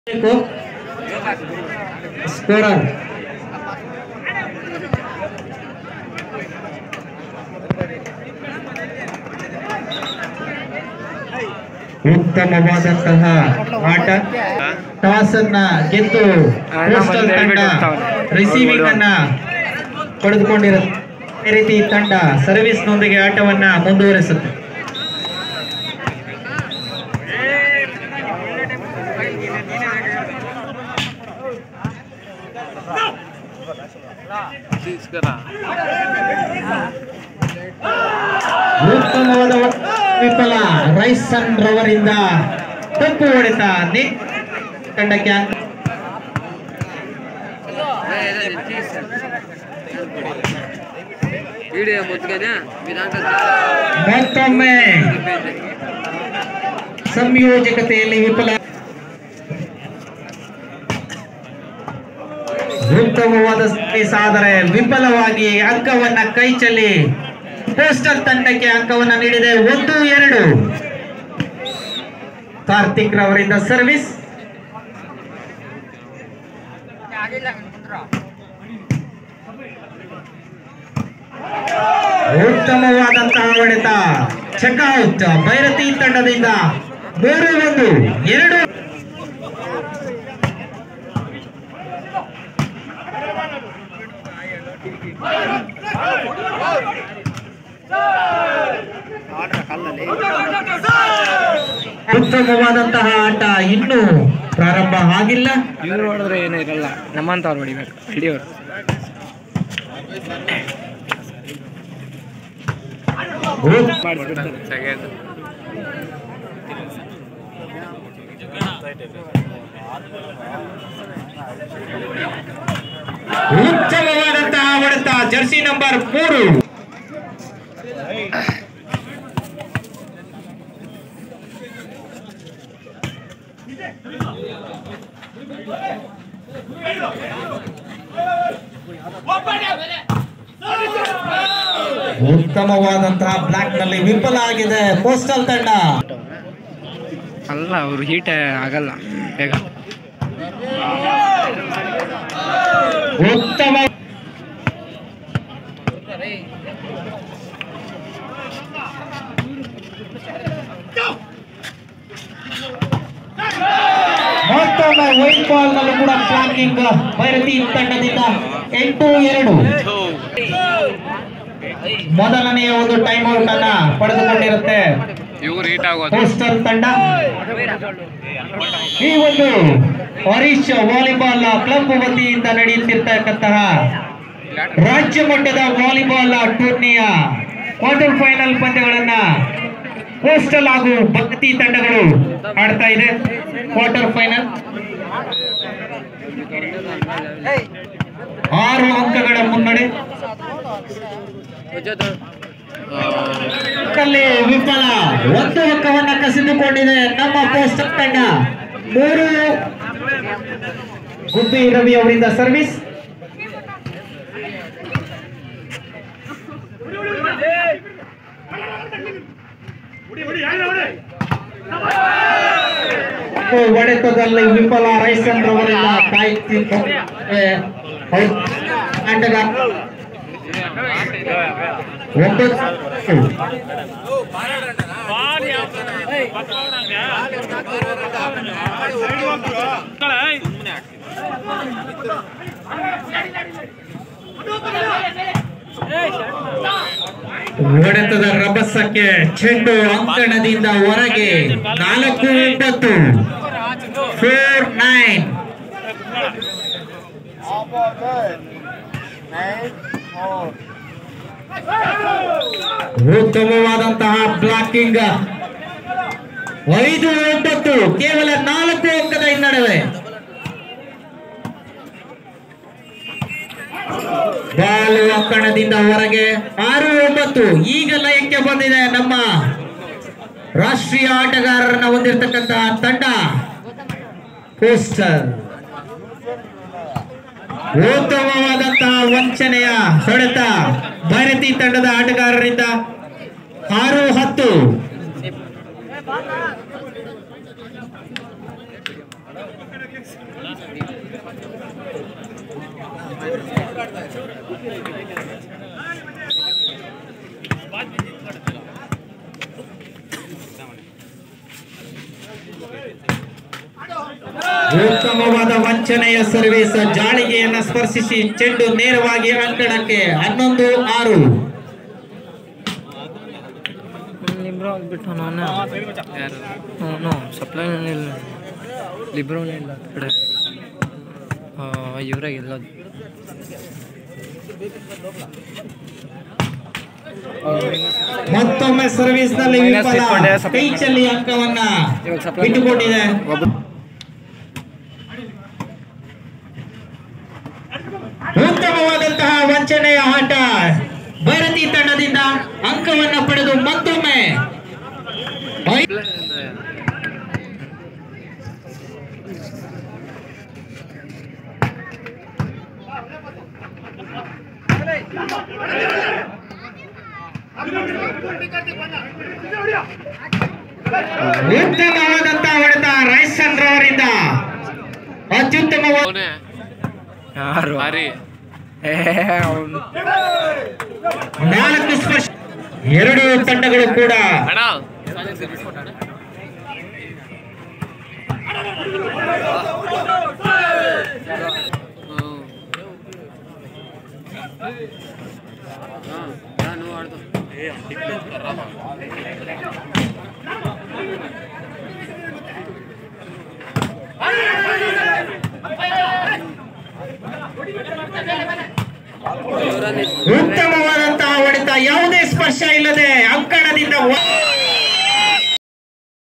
scorer ಉತ್ತಮವಾದಂತಹ ಆಟ toss ಅನ್ನ ಗೆದ್ದು ಕೋಸ್ಟಲ್ ತಂಡ ರಿಸೀವಿಂಗ್ ಅನ್ನ ಪಡೆದುಕೊಂಡಿರುತ್ತೆ ಅದೇ ರೀತಿ ಈ ತಂಡ ಸರ್ವಿಸ್ ನೊಂದಿಗೆ ಆಟವನ್ನ ಮುಂದುವರಿಸುತ್ತೆ ಉತ್ತಮವಾದ ವಿಫಲ ರೈಸನ್ ರವರಿಂದ ತಪ್ಪು ಹೊಡೆತ ನೆಟ್ ತಂಡಕ್ಕೆ ಅಂಕ ವಿಡಿಯೋ ಮುದ್ಗನೆ ವಿಧಾನ ಮತ್ತೊಮ್ಮೆ ಸಂಯೋಜಕತೆಯಲ್ಲಿ ವಿಫಲ ಉತ್ತಮವಾದ ಸರ್ವಿಸ್ ಆದರೆ ವಿಫಲವಾಗಿ ಅಂಕವನ್ನ ಕೈ ಚೆಲ್ಲಿ ಪೋಸ್ಟಲ್ ತಂಡಕ್ಕೆ ಅಂಕವನ್ನ ನೀಡಿದೆ ಒಂದು ಎರಡು ಕಾರ್ತಿಕ್ ರವರಿಂದ ಸರ್ವಿಸ್ ಉತ್ತಮವಾದಂತಹ ಹೊಡೆತ ಚೆಕ್ಔಟ್ ಭೈರತಿ ತಂಡದಿಂದ ಮೂರು ಒಂದು ಎರಡು ಉತ್ತಮವಾದಂತಹ ಆಟ ಇನ್ನೂ ಪ್ರಾರಂಭ ಆಗಿಲ್ಲ ಇವ್ರು ಹೊಡೆದ್ರೆ ಏನೂ ಇರಲ್ಲ ನಮ್ಮಂತವ್ರು ಹೊಡಿಬೇಕು ಹಿಡಿಯೋರು ಉತ್ತಮವಾದಂತಹ ಹೊಡೆತ ಜರ್ಸಿ ನಂಬರ್ ಮೂರು ಉತ್ತಮವಾದಂತಹ ಬ್ಲಾಕ್ ನಲ್ಲಿ ವಿಫಲ ಆಗಿದೆ ಪೋಸ್ಟಲ್ ತಂಡ ಅಲ್ಲ ಅವ್ರು ಹೀಟ್ ಆಗಲ್ಲ ಬೇಗ ಉತ್ತಮ ಮತ್ತೊಮ್ಮೆ ವೈಟ್ ಬಾಲ್ ನಲ್ಲೂ ಕೂಡ ಫ್ಲಾಂಕಿಂಗ್ ಭೈರತಿ ತಂಡದಿಂದ ಎಂಟು ಎರಡು ಮೊದಲನೆಯ ಒಂದು ಟೈಮ್ ಔಟ್ ಅನ್ನ ಪಡೆದುಕೊಂಡಿರುತ್ತೆ ಇವ್ರು ಹೀಟ್ ಆಗೋದು ಪೋಸ್ಟಲ್ ತಂಡ ಈ ಒಂದು ಹರೀಶ್ ವಾಲಿಬಾಲ್ ಕ್ಲಬ್ ವತಿಯಿಂದ ನಡೆಯುತ್ತಿರ್ತಕ್ಕಂತಹ ರಾಜ್ಯ ಮಟ್ಟದ ವಾಲಿಬಾಲ್ ಟೂರ್ನಿಯ ಕ್ವಾರ್ಟರ್ ಫೈನಲ್ ಪಂದ್ಯಗಳನ್ನ ಪೋಸ್ಟಲ್ ಹಾಗೂ ಭಕ್ತಿ ತಂಡಗಳು ಆಡ್ತಾ ಇದೆ ಕ್ವಾರ್ಟರ್ ಫೈನಲ್ ಆರು ಅಂಕಗಳ ಮುನ್ನಡೆ ಅಲ್ಲಿ ವಿಫಲ ಒಂದು ಅಂಕವನ್ನ ಕಸಿದುಕೊಂಡಿದೆ ನಮ್ಮ ಪೋಸ್ಟಲ್ ತಂಡ ಮೂರು ಗುಬ್ಬಿ ರವಿ ಅವರಿಂದ ಸರ್ವಿಸ್ ಹೊಡೆತದಲ್ಲಿ ವಿಫಲ ರೈಸನ್ ರವರಿಂದ ಕಾಯ್ತಿದ್ದು ತಂಡದ ಒಂಬತ್ತು ಹೊಡೆತದ ರಭಸಕ್ಕೆ ಚೆಂಡು ಅಂಕಣದಿಂದ ಹೊರಗೆ ನಾಲ್ಕು ಒಂಬತ್ತು ಫೋರ್ ನೈನ್ ಉತ್ತಮವಾದಂತಹ ಬ್ಲಾಕಿಂಗ್ ಐದು ಒಂಬತ್ತು ಕೇವಲ ನಾಲ್ಕು ಅಂಕದ ಹಿನ್ನಡವೆ ಬಾಲು ಅಂಕಣದಿಂದ ಹೊರಗೆ ಆರು ಒಂಬತ್ತು ಈಗ ಲಯಕ್ಕೆ ಬಂದಿದೆ ನಮ್ಮ ರಾಷ್ಟ್ರೀಯ ಆಟಗಾರರನ್ನ ಹೊಂದಿರತಕ್ಕಂತಹ ತಂಡ ಪೋಸ್ಟರ್ ಉತ್ತಮವಾದಂತಹ ವಂಚನೆಯ ಹೊಡೆತ ಭಾರತಿ ತಂಡದ ಆಟಗಾರರಿಂದ ಆರು ಹತ್ತು ಉತ್ತಮವಾದ ವಂಚನೆಯ ಸರ್ವಿಸ್ ಜಾಳಿಗೆಯನ್ನ ಸ್ಪರ್ಶಿಸಿ ಚೆಂಡು ನೇರವಾಗಿ ಅಂಕಣಕ್ಕೆ ಹನ್ನೊಂದು ಆರು ಲಿಬ್ರೋ ಬಿಟ್ಟು ನಾನು ನೋ ಸಪ್ಲೈ ಇಲ್ಲ ಲಿಬ್ರೋನೇ ಇಲ್ಲ ಆ ಕಡೆ ಇವ್ರಾಗ ಎಲ್ಲದು ಮತ್ತೊಮ್ಮೆ ಸರ್ವಿಸ್ ನಲ್ಲಿ Minus ವಿಫಲ ಇಟ್ಕೊಂಡೆ, ಸ್ವಲ್ಪ- ಕೈ ಚೆಲ್ಲಿ ಅಂಕವನ್ನ ಇವಾಗ supply ಬಿಟ್ಟುಕೊಟ್ಟಿದೆ ಒಬ್ಬ ಉತ್ತಮವಾದಂತಹ ವಂಚನೆಯ ಆಟ ಭಾರತೀಯ ತಂಡದಿಂದ ಅಂಕವನ್ನ ಪಡೆದು ಮತ್ತೊಮ್ಮೆ ಐ- ಉತ್ತಮವಾದಂತಹ ಹೊಡೆತ ರೈಸನ್ ರವರಿಂದ ಅತ್ಯುತ್ತಮವಾದ ಯಾರು ಏ ಅವ್ನು ನಾಲ್ಕು ಸ್ಪರ್ಶ ಎರಡು ತಂಡಗಳು ಕೂಡ ಉತ್ತಮವಾದಂತಹ ಹೊಡೆತ ಯಾವುದೇ ಸ್ಪರ್ಶ ಇಲ್ಲದೆ ಅಂಕಣದಿಂದ